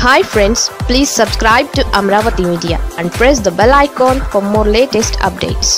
hi friends please subscribe to Amaravati media and press the bell icon for more latest updates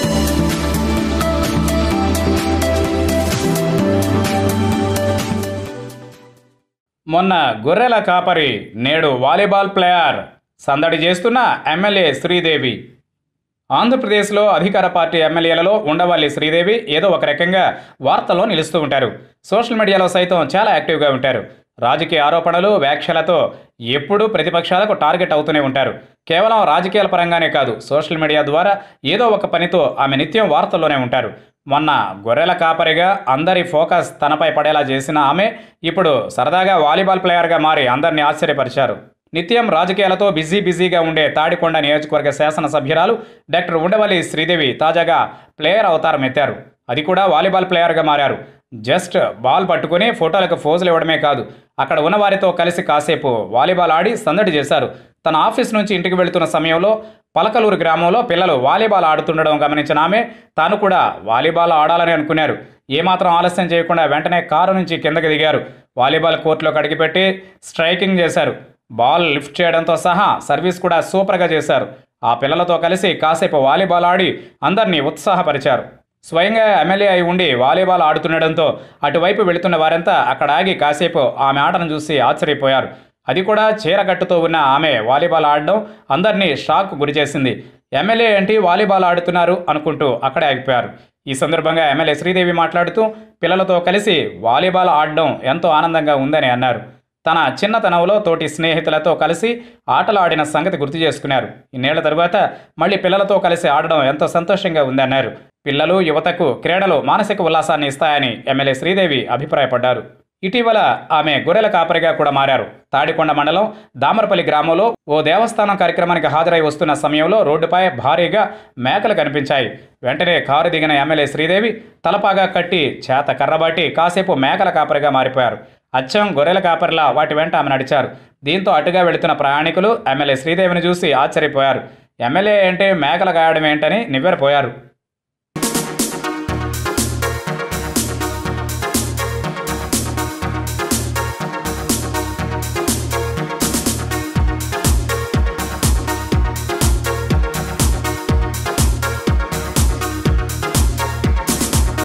మొన్న గొర్రెల కాపరి నేడు volleyball player సందడి చేస్తున్న ఎమ్మెల్యే శ్రీదేవి ఆంధ్రప్రదేశ్లో అధికార పార్టీ ఎమ్మెల్యేలలో ఉండవల్లి శ్రీదేవి ఏదో ఒక రకంగా వార్తల్లో నిలుస్తూ ఉంటారు సోషల్ మీడియాలో సైతం చాలా యాక్టివ్గా ఉంటారు రాజకీయ ఆరోపణలు వ్యాఖ్యలతో ఎప్పుడూ ప్రతిపక్షాలకు టార్గెట్ అవుతూనే ఉంటారు కేవలం రాజకీయాల పరంగానే కాదు సోషల్ మీడియా ద్వారా ఏదో ఒక పనితో ఆమె నిత్యం వార్తల్లోనే ఉంటారు మొన్న గొర్రెల కాపరిగా అందరి ఫోకస్ తనపై పడేలా చేసిన ఆమె ఇప్పుడు సరదాగా వాలీబాల్ ప్లేయర్గా మారి అందరినీ ఆశ్చర్యపరిచారు నిత్యం రాజకీయాలతో బిజీ బిజీగా ఉండే తాడికొండ నియోజకవర్గ శాసనసభ్యురాలు డాక్టర్ ఉండవల్లి శ్రీదేవి తాజాగా ప్లేయర్ అవతారం ఎత్తారు అది కూడా వాలీబాల్ ప్లేయర్గా మారారు జస్ట్ బాల్ పట్టుకుని ఫోటోలకు ఫోజులు ఇవ్వడమే కాదు అక్కడ ఉన్న వారితో కలిసి కాసేపు వాలీబాల్ ఆడి సందడి చేశారు తన ఆఫీస్ నుంచి ఇంటికి వెళుతున్న సమయంలో పలకలూరు గ్రామంలో పిల్లలు వాలీబాల్ ఆడుతుండడం గమనించిన ఆమె తాను కూడా వాలీబాల్ ఆడాలని అనుకున్నారు ఏమాత్రం ఆలస్యం చేయకుండా వెంటనే కారు నుంచి కిందకి దిగారు వాలీబాల్ కోర్టులోకి అడిగిపెట్టి స్ట్రైకింగ్ చేశారు బాల్ లిఫ్ట్ చేయడంతో సహా సర్వీస్ కూడా సూపర్గా చేశారు ఆ పిల్లలతో కలిసి కాసేపు వాలీబాల్ ఆడి అందరినీ ఉత్సాహపరిచారు స్వయంగా ఎమ్మెల్యే అయి ఉండి వాలీబాల్ ఆడుతుండడంతో అటువైపు వెళుతున్న వారంతా అక్కడ ఆగి కాసేపు ఆమె ఆటను చూసి ఆశ్చర్యపోయారు అది కూడా చీరగట్టుతో ఉన్న ఆమె వాలీబాల్ ఆడడం అందరినీ షాక్ గురిచేసింది ఎమ్మెల్యే ఏంటి వాలీబాల్ ఆడుతున్నారు అనుకుంటూ అక్కడే ఆగిపోయారు ఈ సందర్భంగా ఎమ్మెల్యే శ్రీదేవి మాట్లాడుతూ పిల్లలతో కలిసి వాలీబాల్ ఆడడం ఎంతో ఆనందంగా ఉందని అన్నారు తన చిన్నతనంలో తోటి స్నేహితులతో కలిసి ఆటలు ఆడిన సంగతి గుర్తు చేసుకున్నారు ఇన్నేళ్ల తరువాత మళ్ళీ పిల్లలతో కలిసి ఆడడం ఎంతో సంతోషంగా ఉందన్నారు పిల్లలు యువతకు క్రీడలు మానసిక ఉల్లాసాన్ని ఇస్తాయని ఎమ్మెల్యే శ్రీదేవి అభిప్రాయపడ్డారు ఇటీవల ఆమె గొర్రెల కాపరిగా కూడా మారారు తాడికొండ మండలం దామరపల్లి గ్రామంలో ఓ దేవస్థానం కార్యక్రమానికి హాజరై వస్తున్న సమయంలో రోడ్డుపై భారీగా మేకలు కనిపించాయి వెంటనే కారు దిగిన ఎమ్మెల్యే శ్రీదేవి తలపాగా కట్టి చేత కర్రబాటి కాసేపు మేకల కాపరిగా మారిపోయారు అచ్చం గొర్రెల కాపరిలా వాటి వెంట ఆమె నడిచారు దీంతో అటుగా వెళుతున్న ప్రయాణికులు ఎమ్మెల్యే శ్రీదేవిని చూసి ఆశ్చర్యపోయారు ఎమ్మెల్యే అంటే మేకలు గాయడం ఏంటని నివ్వెరపోయారు